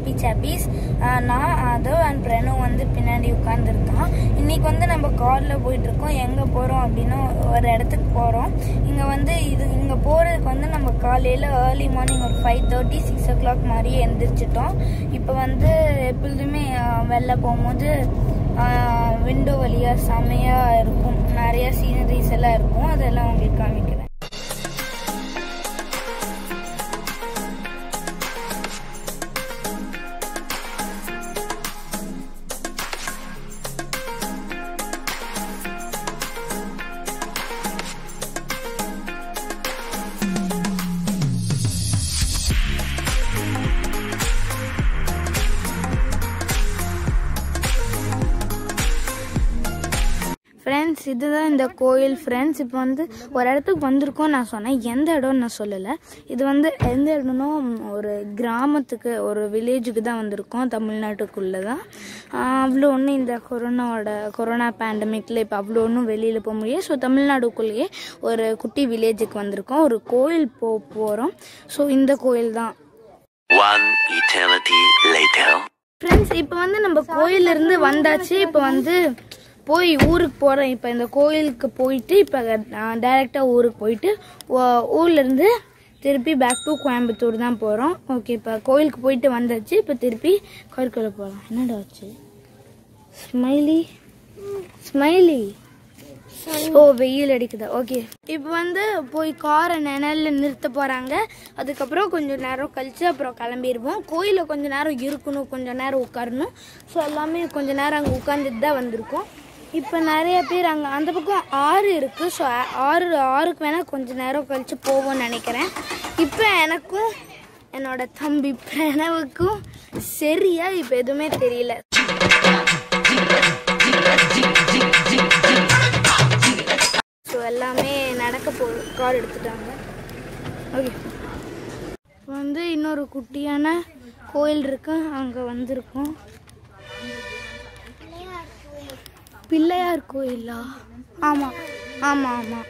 Happy chalk piece நான் அதோ and பிரணு வந்து பின்னாடி உட்காந்துருக்கான் இன்னைக்கு வந்து நம்ம காரில் போயிட்டு இருக்கோம் எங்கே போகிறோம் அப்படின்னா ஒரு இடத்துக்கு போகிறோம் இங்கே வந்து இது இங்கே போகிறதுக்கு வந்து நம்ம காலையில் ஏர்லி மார்னிங் ஒரு five thirty six o'clock மாதிரியே எந்திரிச்சிட்டோம் இப்போ வந்து எப்பொழுதுமே ஆஹ், வெளில போகும்போது விண்டோ வழியாக செமையாக இருக்கும் நிறைய சீனரிஸ் எல்லாம் இருக்கும் அதெல்லாம் உங்களுக்கு காமிக்கிறேன் ஃப்ரெண்ட்ஸ் இதுதான் இந்த கோயில் ஃப்ரெண்ட்ஸ் இப்போ வந்து ஒரு இடத்துக்கு வந்திருக்கோம் நான் சொன்னேன் எந்த இடம்னு நான் சொல்லலை இது வந்து எந்த இடம்னா ஒரு கிராமத்துக்கு ஒரு வில்லேஜுக்கு தான் வந்திருக்கோம் தமிழ்நாட்டுக்குள்ளே தான் அவ்வளோ ஒன்றும் இந்த கொரோனாவோட கொரோனா பேண்டமிக்கில் இப்போ அவ்வளோ ஒன்றும் வெளியில் போக முடியாது ஸோ தமிழ்நாடுக்குள்ளேயே ஒரு குட்டி வில்லேஜுக்கு வந்திருக்கோம் ஒரு கோயில் போ போகிறோம் ஸோ இந்த கோயில் தான் One eternity later. ஃப்ரெண்ட்ஸ் இப்போ வந்து நம்ம கோயில்ல இருந்து வந்தாச்சு இப்போ வந்து போய் ஊருக்கு போகிறோம் இப்போ இந்த கோயிலுக்கு போயிட்டு இப்போ டைரெக்டாக ஊருக்கு போயிட்டு ஊ- ஊர்ல இருந்து திருப்பி பேக் டு கோயம்புத்தூர் தான் போகிறோம் ஓகே இப்போ கோயிலுக்கு போயிட்டு வந்தாச்சு இப்போ திருப்பி கோயிலுக்குள்ள போகலாம் என்னடா ஆச்சு ஸ்மைலி ஸ்மைலி ஓ வெயில் அடிக்குதா ஓகே இப்போ வந்து போய் காரை நிழல்ல நிறுத்த போறாங்க அதுக்கப்புறம் கொஞ்சம் நேரம் கழிச்சு அப்புறம் கிளம்பிடுவோம் கோயிலில் கொஞ்ச நேரம் இருக்கணும் கொஞ்ச நேரம் உட்காரணும் ஸோ எல்லாமே கொஞ்ச நேரம் அங்கே உட்காந்துட்டு தான் வந்திருக்கோம் இப்போ நிறைய பேர் அங்கே அந்த பக்கம் ஆறு இருக்கு ஸோ ஆறு ஆறுக்கு வேணால் கொஞ்ச நேரம் கழிச்சு போவோம்னு நினைக்கிறேன் இப்போ எனக்கும் என்னோட தம்பி பிரணவுக்கும் சரியா இப்போ எதுவுமே தெரியல ஸோ எல்லாமே நடக்க போ கார் எடுத்துட்டாங்க ஓகே இப்போ வந்து இன்னொரு குட்டியான கோயில் இருக்கு அங்கே வந்திருக்கோம் பிள்ளையார் கோயிலா ஆமாம் ஆமாம் ஆமாம்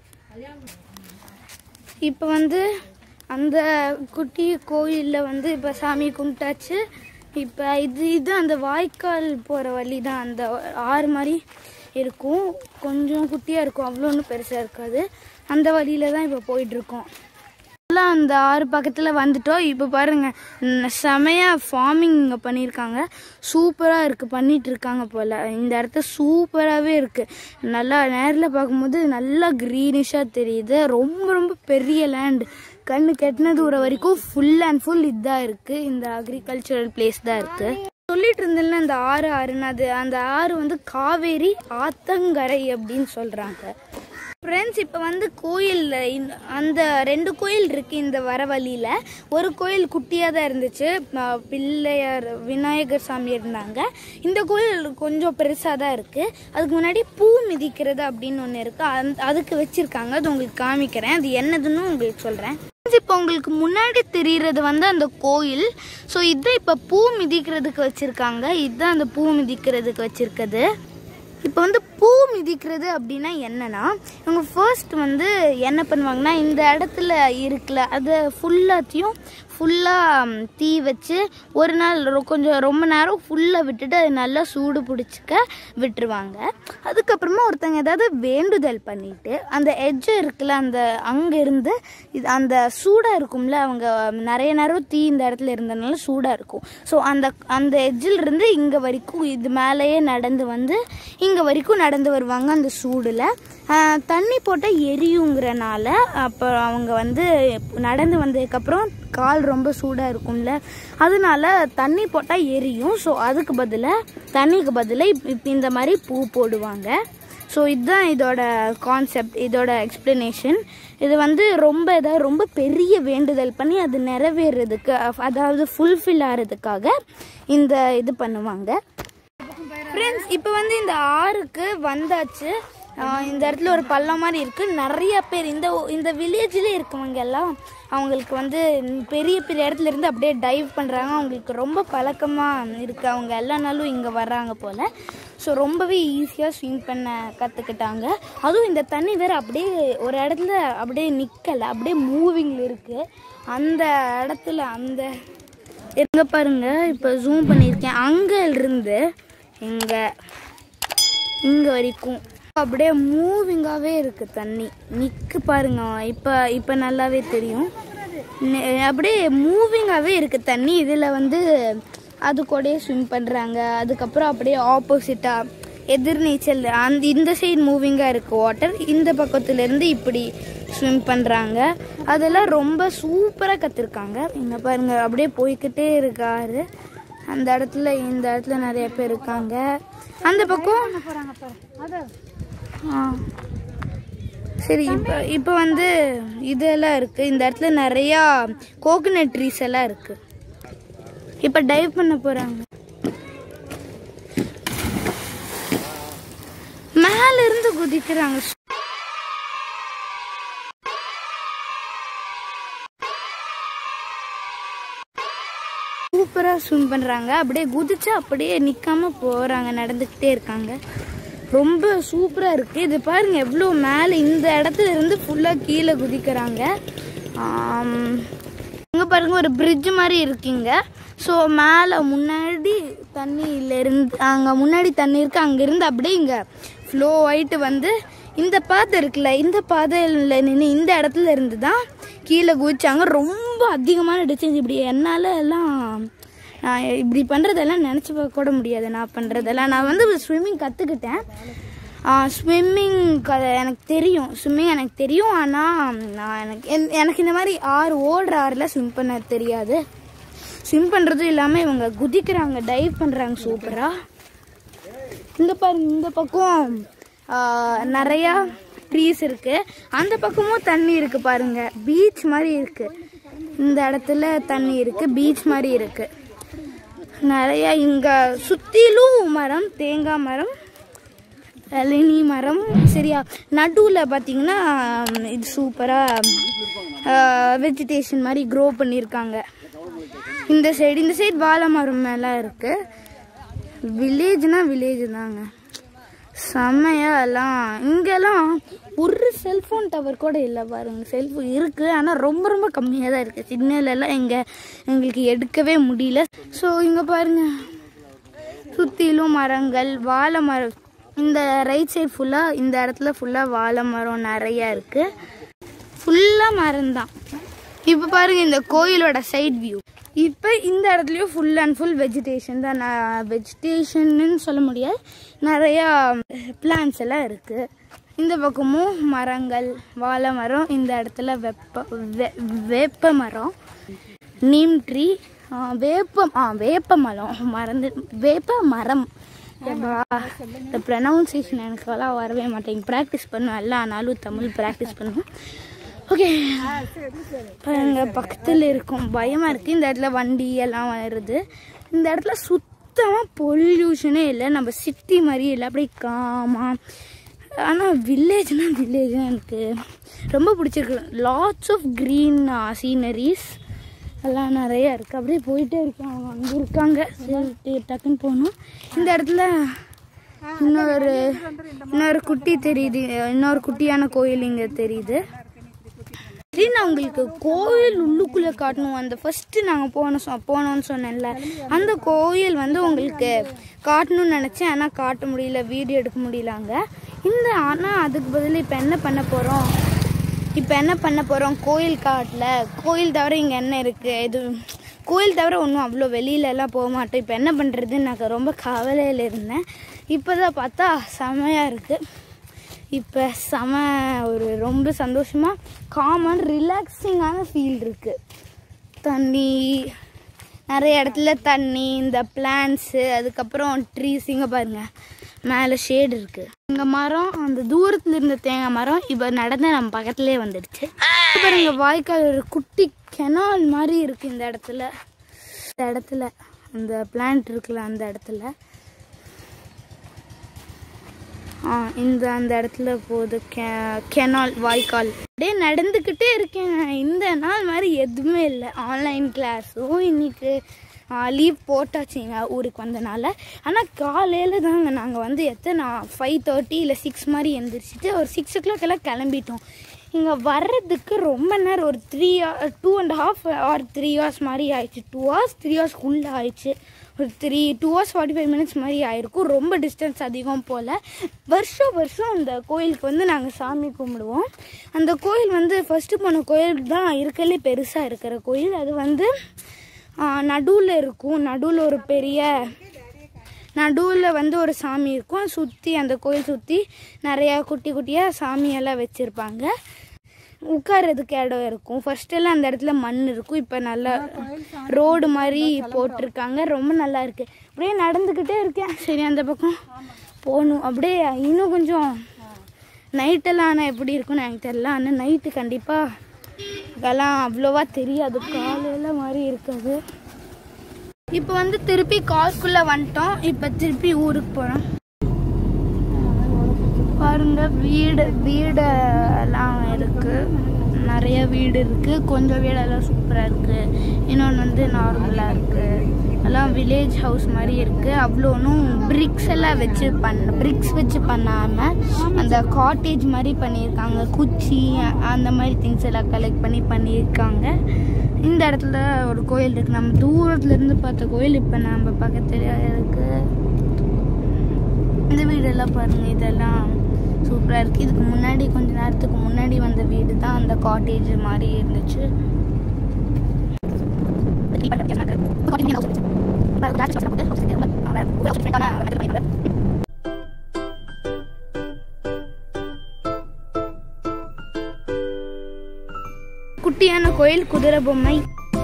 இப்போ வந்து அந்த குட்டி கோயிலில் வந்து இப்போ சாமி கும்பிட்டாச்சு இப்போ இது இது அந்த வாய்க்கால் போகிற வழி தான் அந்த ஆறு மாதிரி இருக்கும் கொஞ்சம் குட்டியாக இருக்கும் அவ்வளோ ஒன்றும் பெருசாக இருக்காது அந்த வழியில தான் இப்போ போயிட்டுருக்கோம் எல்லாம் அந்த ஆறு பக்கத்தில் வந்துட்டோம் இப்போ பாருங்க ம், செமையா ஃபார்மிங் இங்கே பண்ணியிருக்காங்க சூப்பராக இருக்குது பண்ணிட்டு இருக்காங்க போல் இந்த இடத்த சூப்பராகவே இருக்குது நல்லா நேரில் பார்க்கும்போது நல்லா க்ரீனிஷாக தெரியுது ரொம்ப ரொம்ப பெரிய லேண்ட் கண்ணு கெட்டின தூரம் வரைக்கும் ஃபுல் அண்ட் ஃபுல் இதாக இருக்குது இந்த அக்ரிகல்ச்சரல் பிளேஸ் தான் இருக்குது சொல்லிட்டு இருந்தேன்ல அந்த ஆறு ஆறுன்னு அது அந்த ஆறு வந்து காவேரி ஆத்தங்கரை அப்படின்னு சொல்கிறாங்க ஃப்ரெண்ட்ஸ் இப்போ வந்து கோயிலில் அந்த ரெண்டு கோயில் இருக்கு இந்த வர வழியில் ஒரு கோயில் குட்டியாக தான் இருந்துச்சு ம- பிள்ளையார் விநாயகர் சாமி இருந்தாங்க இந்த கோயில் கொஞ்சம் பெருசாக தான் இருக்குது அதுக்கு முன்னாடி பூ மிதிக்கிறது அப்படின்னு ஒன்று இருக்குது அந்த அதுக்கு வச்சுருக்காங்க அது உங்களுக்கு காமிக்கிறேன் அது என்னதுன்னு உங்களுக்கு சொல்கிறேன் இப்போ உங்களுக்கு முன்னாடி தெரிகிறது வந்து அந்த கோயில் ஸோ இதான் இப்போ பூ மிதிக்கிறதுக்கு வச்சுருக்காங்க இதுதான் அந்த பூ மிதிக்கிறதுக்கு வச்சுருக்குது இப்போ வந்து பூ மிதிக்கிறது அப்படின்னா என்னன்னா இவங்க ஃபர்ஸ்ட் வந்து என்ன பண்ணுவாங்கன்னா இந்த இடத்துல இருக்குல்ல அதை ஃபுல்லாத்தையும் ஃபுல்லாக தீ வச்சு ஒரு நாள் ரொ- கொஞ்சம் ரொம்ப நேரம் ஃபுல்லாக விட்டுட்டு அது நல்லா சூடு பிடிச்சிக்க விட்டுருவாங்க அதுக்கப்புறமா ஒருத்தங்க ஏதாவது வேண்டுதல் பண்ணிட்டு அந்த எட்ஜ் இருக்குல்ல அந்த அங்கேருந்து இது அந்த சூடாக இருக்கும்ல அவங்க நிறைய நேரம் தீ இந்த இடத்துல இருந்தனால சூடாக இருக்கும் ஸோ அந்த அந்த எட்ஜில் இருந்து இங்கே வரைக்கும் இது மேலேயே நடந்து வந்து இங்கே வரைக்கும் நடந்து வருவாங்க அந்த சூடில் தண்ணி போட்டால் எரியுங்கிறனால அப்போ அவங்க வந்து நடந்து வந்ததுக்கப்புறம் கால் ரொம்ப சூடாக இருக்கும்ல அதனால தண்ணி போட்டால் எரியும் ஸோ அதுக்கு பதிலாக தண்ணிக்கு பதிலாக இப் இப்போ இந்த மாதிரி பூ போடுவாங்க ஸோ இதுதான் இதோட கான்செப்ட் இதோட எக்ஸ்ப்ளனேஷன் இது வந்து ரொம்ப ஏதாவது ரொம்ப பெரிய வேண்டுதல் பண்ணி அது நிறைவேறதுக்கு அ- அதாவது ஃபுல்ஃபில் ஆகிறதுக்காக இந்த இது பண்ணுவாங்க ஃப்ரெண்ட்ஸ் இப்போ வந்து இந்த ஆறுக்கு வந்தாச்சு ஆஹ் இந்த இடத்துல ஒரு பள்ளம் மாதிரி இருக்கு நிறைய பேர் இந்த ஊ- இந்த வில்லேஜில் இருக்கவங்க எல்லாம் அவங்களுக்கு வந்து பெரிய பெரிய இடத்துல இருந்து அப்படியே டைவ் பண்ணுறாங்க அவங்களுக்கு ரொம்ப பழக்கமாக இருக்கு அவங்க எல்லா நாளும் இங்கே வர்றாங்க போல் ஸோ ரொம்பவே ஈஸியாக ஸ்விம் பண்ண கற்றுக்கிட்டாங்க அதுவும் இந்த தண்ணி வேற அப்படியே ஒரு இடத்துல அப்படியே நிற்கலை அப்படியே மூவிங்கில் இருக்குது அந்த இடத்துல அந்த எங்க பாருங்க இப்போ ஜூம் பண்ணியிருக்கேன் அங்க இருந்து எங்க இங்க வரைக்கும் அப்படியே மூவிங்காவே இருக்கு தண்ணி நிக்கு பாருங்க இப்ப இப்ப நல்லாவே தெரியும் நெ- அப்படியே மூவிங்காவே இருக்கு தண்ணி இதுல வந்து அது கூடயே ஸ்விம் பண்றாங்க அதுக்கப்புறம் அப்படியே ஆப்போசிட்டா எதிர்நீச்சல் அந்த இந்த சைடு மூவிங்கா இருக்கு வாட்டர் இந்த பக்கத்துல இருந்து இப்படி ஸ்விம் பண்றாங்க அதெல்லாம் ரொம்ப சூப்பரா கத்துருக்காங்க இங்க பாருங்க அப்படியே போய்க்கிட்டே இருக்காரு அந்த இடத்துல இந்த இடத்துல நிறைய பேர் இருக்காங்க அந்த பக்கம் ஆ. சரி இப்போ இப்போ வந்து இதெல்லாம் இருக்கு இந்த இடத்துல நிறையா கோகனட் ட்ரீஸ் எல்லாம் இருக்கு இப்போ டைவ் பண்ண போறாங்க மேல இருந்து குதிக்கிறாங்க சூப்பரா ஸ்விம் பண்றாங்க அப்படியே குதிச்சு அப்படியே நிக்காம போறாங்க நடந்துக்கிட்டே இருக்காங்க ரொம்ப சூப்பரா இருக்கு இது பாருங்க எவ்வளோ மேலே இந்த இடத்துல இருந்து ஃபுல்லா கீழே குதிக்கிறாங்க ஆம், இங்க பாருங்க ஒரு பிரிட்ஜ் மாதிரி இருக்குங்க ஸோ மேலே முன்னாடி தண்ணியில இருந்து அங்கே முன்னாடி தண்ணி இருக்கு அங்கிருந்து அப்படியே இங்கே ஃப்ளோ ஆயிட்டு வந்து இந்த பாதை இருக்குல்ல இந்த பாதையில் நின்று இந்த இடத்துல இருந்து தான் கீழே குதிச்சாங்க ரொம்ப அதிகமான டிஸ்டன்ஸ் இப்படி என்னால் எல்லாம் நான் இப்படி பண்ணுறதெல்லாம் நினச்சி பார்க்க கூட முடியாது நான் பண்ணுறதெல்லாம் நான் வந்து ஸ்விம்மிங் கற்றுக்கிட்டேன் ஸ்விம்மிங் க எனக்கு தெரியும் ஸ்விம்மிங் எனக்கு தெரியும் ஆனால் நான் எனக்கு என்- எனக்கு இந்த மாதிரி ஆறு ஓடுற ஆறில் ஸ்விம் பண்ண தெரியாது ஸ்விம் பண்ணுறதும் இல்லாமல் இவங்க குதிக்கிறாங்க டைவ் பண்ணுறாங்க சூப்பராக இந்த பாருங்க இந்த பக்கம் ஆ, நிறையா ட்ரீஸ் இருக்கு அந்த பக்கமும் தண்ணி இருக்கு பாருங்க பீச் மாதிரி இருக்கு இந்த இடத்துல தண்ணி இருக்கு பீச் மாதிரி இருக்கு நிறைய இங்க சுத்திலும் மரம் தேங்காய் மரம் இளநீ மரம் சரியா நடுவில் பார்த்தீங்கன்னா ம், இது சூப்பராக வெஜிடேஷன் மாதிரி க்ரோ பண்ணியிருக்காங்க இந்த சைடு இந்த சைடு வாழை மரம் மேலே இருக்கு வில்லேஜ்னா வில்லேஜ் தாங்க செம்மையா எல்லாம் இங்கெல்லாம் ஒரு செல்ஃபோன் டவர் கூட இல்லை பாருங்க செல்ஃபோன் இருக்கு ஆனால் ரொம்ப ரொம்ப கம்மியாக தான் இருக்கு சிக்னல் எல்லாம் எங்க எங்களுக்கு எடுக்கவே முடியல ஸோ இங்க பாருங்க சுற்றிலும் மரங்கள் வாழை மரம் இந்த ரைட் சைடு ஃபுல்லாக இந்த இடத்துல ஃபுல்லாக வாழை மரம் நிறையா இருக்குது ஃபுல்லாக மரம் தான் இப்போ பாருங்க இந்த கோயிலோட சைட் வியூ இப்போ இந்த இடத்துலையும் ஃபுல் அண்ட் ஃபுல் வெஜிடேஷன் தான் நான் வெஜிடேஷன்னு சொல்ல முடியாது நிறையா பிளான்ஸ் எல்லாம் இருக்குது இந்த பக்கமும் மரங்கள் வாழை மரம் இந்த இடத்துல வெப்ப வே- வேப்ப மரம் நீம் ட்ரீ வேப்பம் ஆ வேப்ப மரம் மறந்து வேப்ப மரம் எப்பா, இந்த ப்ரனவுன்சியேஷன் எனக்கெல்லாம் வரவே மாட்டேங்க ப்ராக்டிஸ் பண்ணுவேன் எல்லா நாளும் தமிழ் ப்ராக்டிஸ் பண்ணுவேன் ஓகே பாருங்க பக்கத்தில் இருக்கும் பயமாக இருக்குது இந்த இடத்துல வண்டி எல்லாம் வருது இந்த இடத்துல சுத்தமாக பொல்யூஷனே இல்லை நம்ம சிட்டி மாதிரி இல்லை அப்படியே காமா ஆனால் வில்லேஜ்னா வில்லேஜ் எனக்கு ரொம்ப பிடிச்சிருக்கு லாட்ஸ் ஆஃப் க்ரீன் சீனரிஸ் எல்லாம் நிறைய இருக்குது அப்படியே போயிட்டே இருக்கேன் அவங்க அங்கே இருக்காங்க சரி டக்குன்னு போகணும் இந்த இடத்துல இன்னொரு இன்னொரு குட்டி தெரியுது இன்னொரு குட்டியான கோயில் இங்கே தெரியுது சரி நான் உங்களுக்கு கோயில் உள்ளுக்குள்ளே காட்டணும் அந்த ஃபர்ஸ்ட் நாங்கள் போன சொ போனோம்னு சொன்னேன்ல அந்த கோயில் வந்து உங்களுக்கு காட்டணும்னு நினச்சேன் ஆனால் காட்ட முடியல வீடியோ எடுக்க முடியல அங்கே இந்த ஆனால் அதுக்கு பதில் இப்போ என்ன பண்ண போகிறோம் இப்போ என்ன பண்ண போகிறோம் கோயில் காட்டில் கோயில் தவிர இங்கே என்ன இருக்குது இது கோயில் தவிர ஒன்றும் அவ்வளோ வெளியில எல்லாம் போக மாட்டோம் இப்போ என்ன பண்ணுறதுன்னு நான் ரொம்ப கவலையில் இருந்தேன் இப்போ தான் பார்த்தா செமையாக இருக்குது இப்போ செம ஒரு ரொம்ப சந்தோஷமாக காமன் ரிலாக்ஸிங்கான ஃபீல் இருக்குது தண்ணி நிறைய இடத்துல தண்ணி இந்த பிளான்ஸு அதுக்கப்புறம் ட்ரீஸ் இங்கே பாருங்க மேலே ஷேடு இருக்குது இங்கே மரம் அந்த தூரத்தில் இருந்த தேங்காய் மரம் இப்போ நடந்து நம்ம பக்கத்துலேயே வந்துடுச்சு இப்ப பாருங்க வாய்க்கால் ஒரு குட்டி கெனால் மாதிரி இருக்குது இந்த இடத்துல இந்த இடத்துல அந்த பிளான்ட் இருக்குல்ல அந்த இடத்துல ஆ இந்த அந்த இடத்துல போகுது கெ- கெனால் வாய்க்கால் அப்படியே நடந்துக்கிட்டே இருக்கேன் இந்த நாள் மாதிரி எதுவுமே இல்லை ஆன்லைன் கிளாஸும் இன்னைக்கு லீவ் போட்டாச்சுங்க ஊருக்கு வந்தனால ஆனால் காலையில் தாங்க நாங்கள் வந்து எத்தனை ஃபைவ் தேர்ட்டி இல்லை சிக்ஸ் மாதிரி எந்திரிச்சிட்டு ஒரு சிக்ஸ் ஓ கிளாக் எல்லாம் கிளம்பிட்டோம் இங்கே வர்றதுக்கு ரொம்ப நேரம் ஒரு three two and half or three hours மாதிரி ஆயிடுச்சு டூ ஹவர்ஸ் த்ரீ ஹவர்ஸ்க்குள்ளே ஆயிடுச்சு ஒரு three two hours forty five minutes மாதிரி ஆயிருக்கும் ரொம்ப டிஸ்டன்ஸ் அதிகம் போல் வருஷம் வருஷம் அந்த கோயிலுக்கு வந்து நாங்கள் சாமி கும்பிடுவோம் அந்த கோயில் வந்து ஃபஸ்ட்டு போன கோயில் தான் இருக்கலே பெருசாக இருக்கிற கோயில் அது வந்து நடுவில் இருக்கும் நடுவில் ஒரு பெரிய நடுவில் வந்து ஒரு சாமி இருக்கும் சுற்றி அந்த கோயில் சுற்றி நிறையா குட்டி குட்டியாக சாமியெல்லாம் வச்சுருப்பாங்க உட்கார்றதுக்கு இடம் இருக்கும் ஃபர்ஸ்டெல்லாம் அந்த இடத்துல மண் இருக்கும் இப்போ நல்லா ரோடு மாதிரி போட்டிருக்காங்க ரொம்ப நல்லா இருக்கு அப்படியே நடந்துக்கிட்டே இருக்கேன் சரி அந்த பக்கம் போகணும் அப்படியே இன்னும் கொஞ்சம் நைட்டெல்லாம் ஆனால் எப்படி இருக்கும்னு எனக்கு தெரியல ஆனால் நைட்டு கண்டிப்பாக இதெல்லாம் அவ்வளோவா தெரியாது காலையில் மாதிரி இருக்காது இப்போ வந்து திருப்பி கால்குள்ளே வந்துட்டோம் இப்போ திருப்பி ஊருக்கு போகிறோம் பாருங்க வீடு வீடு எல்லாம் இருக்கு நிறைய வீடு இருக்கு கொஞ்சம் வீடெல்லாம் சூப்பராக இருக்கு இன்னொன்று வந்து நார்மலாக இருக்கு எல்லாம் வில்லேஜ் ஹவுஸ் மாதிரி இருக்கு அவ்வளோ ஒன்றும் பிரிக்ஸ் எல்லாம் வச்சு பண்ண பிரிக்ஸ் வச்சு பண்ணாமல் அந்த காட்டேஜ் மாதிரி பண்ணியிருக்காங்க குச்சி அந்த மாதிரி திங்ஸ் எல்லாம் கலெக்ட் பண்ணி பண்ணியிருக்காங்க இந்த இடத்துல ஒரு கோயில் இருக்கு நம்ம தூரத்துல இருந்து பார்த்த கோயில் இப்போ நம்ம பக்கத்துல இருக்கு இந்த வீடெல்லாம் பாருங்க இதெல்லாம் சூப்பராக இருக்குது இதுக்கு முன்னாடி கொஞ்ச நேரத்துக்கு முன்னாடி வந்த வீடு தான் அந்த காட்டேஜ் மாதிரி இருந்துச்சு குட்டியான கோயில் குதிரை பொம்மை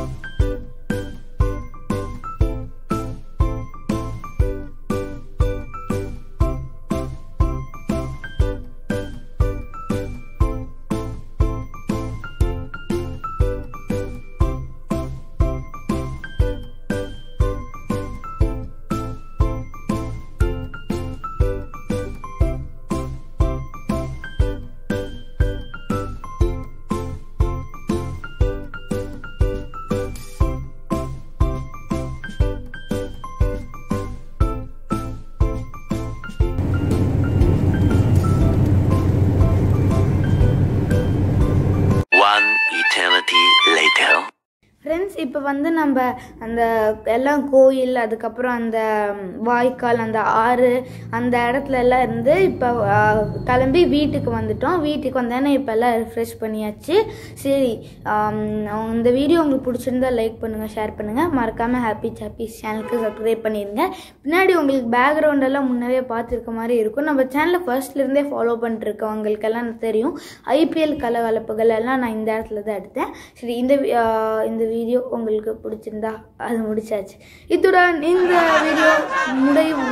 One eternity later. ஃப்ரெண்ட்ஸ் இப்போ வந்து நம்ம அந்த எல்லாம் கோயில் அதுக்கப்புறம் அந்த ம், வாய்க்கால் அந்த ஆறு அந்த இடத்துல எல்லாம் இருந்து இப்போ ஆ, கிளம்பி வீட்டுக்கு வந்துட்டோம் வீட்டுக்கு வந்தேன்னா இப்போ எல்லாம் ரிஃப்ரெஷ் பண்ணியாச்சு சரி ஆம், அவங்க இந்த வீடியோ உங்களுக்கு பிடிச்சிருந்தா லைக் பண்ணுங்கள் ஷேர் பண்ணுங்கள் மறக்காமல் ஹாப்பி சாப்பீஸ் சேனலுக்கு சப்ஸ்கிரைப் பண்ணிடுங்க பின்னாடி உங்களுக்கு பேக்ரவுண்ட் எல்லாம் முன்னவே பார்த்துருக்க மாதிரி இருக்கும் நம்ம சேனலை ஃபர்ஸ்ட்லேருந்தே ஃபாலோ பண்ணிருக்கவங்களுக்கெல்லாம் தெரியும் ஐபிஎல் கலகலப்புகள் எல்லாம் நான் இந்த இடத்துல தான் எடுத்தேன் சரி இந்த வி- ஆஹ் இந்த வீடியோ உங்களுக்கு பிடிச்சிருந்தா அது முடிச்சாச்சு இத்துடன் இந்த வீடியோ முடிவு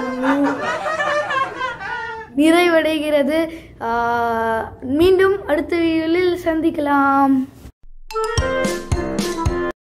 நிறைவடைகிறது ஆஹ் மீண்டும் அடுத்த வீடியோவில் சந்திக்கலாம்